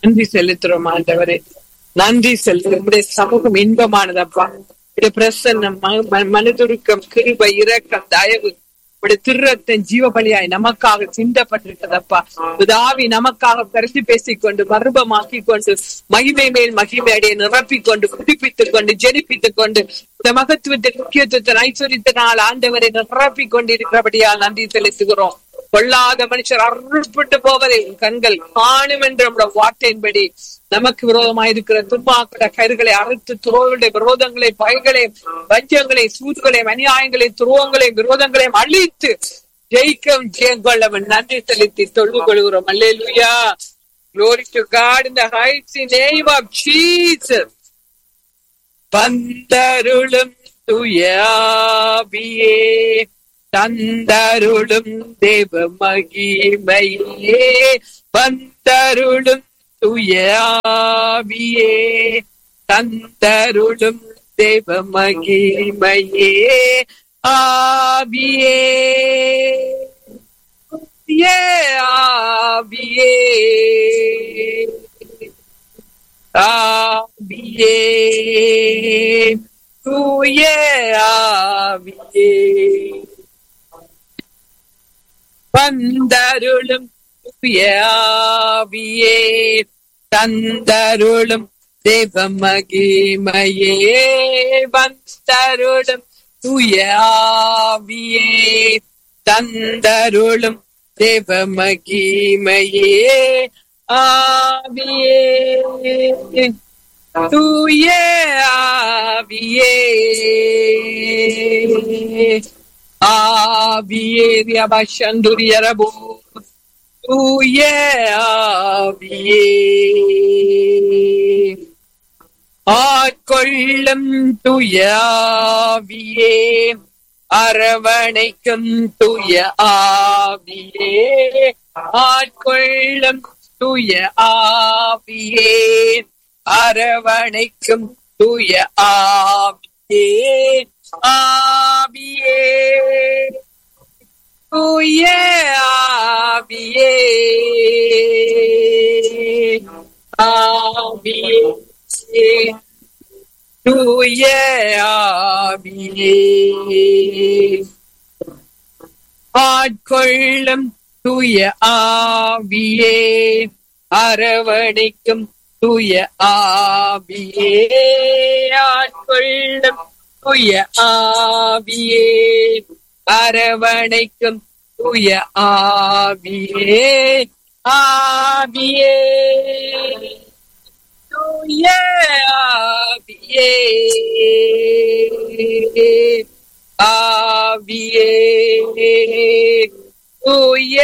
நன்றி செலுத்துறோம் ஆண்டவரே நன்றி செலுத்துறோம் உடைய சமூகம் இன்பமானதப்பா உடைய பிரசன்னம் ம- ம- மனதுருக்கம் கிருபை இரக்கம் தயவு உடைய திருரத்தன் ஜீவ பலியாய் நமக்காக சிந்தப்பட்டிருக்கிறதப்பா உதாவி நமக்காக பரிசு பேசிக்கொண்டு மர்பமாக்கிக் கொண்டு மகிமை மேல் மகிமை அடைய நிரப்பிக் கொண்டு புதுப்பித்துக் கொண்டு ஜெனிப்பித்துக் கொண்டு இந்த மகத்துவத்தின் முக்கியத்துவத்தின் ஐஸ்வர்யத்தினால் ஆண்டவரை நிரப்பிக் கொண்டிருக்கிறபடியால் நன்றி செலுத்துகிறோம் கொள்ளாத மனுஷர் அருள்பட்டு போவதை உன் கண்கள் காணும் என்ற நம்முடைய வார்த்தையின்படி நமக்கு விரோதமாயிருக்கிற துன்பாக்கிற கயிறுகளை அறுத்து துரோகளுடைய விரோதங்களை பயங்களை வஞ்சங்களை சூதுகளை அநியாயங்களை துருவங்களை விரோதங்களை அழித்து ஜெயிக்கும் ஜெயங்கொள்ளவன் நன்றி செலுத்தி தொழுது கொள்கிறோம் அல்லேலூயா Glory to God in the heights in the name of Jesus. பந்தருளும் துயாபியே தந்தருளும் தேவ மகிமையே பந்தருளும் துயாபியே தந்தருளும் தேவ மகிமையே ஆபியே ஏ ஆபியே ஆவியே தூய ஆவியே வந்தருளும் தூய ஆவியே தந்தருளும் தேவ மகிமையே வந்தருளும் தூய ஆவியே தந்தருளும் தேவ மகிமையே ஆவியே தூய ஆவியே ஆவியே ரியபஷந்துரியரபோ தூய ஆவியே ஆட்கொள்ளும் துயாவியே அரவணைக்கும் துய ஆவியே ஆட்கொள்ளும் துய ஆவியே அரவணைக்கும் துய ஆவியே ஆவியே தூய ஆவியே ஆவியே தூய ஆவியே ஆட்கொள்ளும் தூய ஆவியே அரவணைக்கும் தூய ஆவியே ஆட்கொள்ளும் தூய ஆவியே அரவணைக்கும் தூய ஆவியே ஆவியே தூய ஆவியே ஆவியே தூய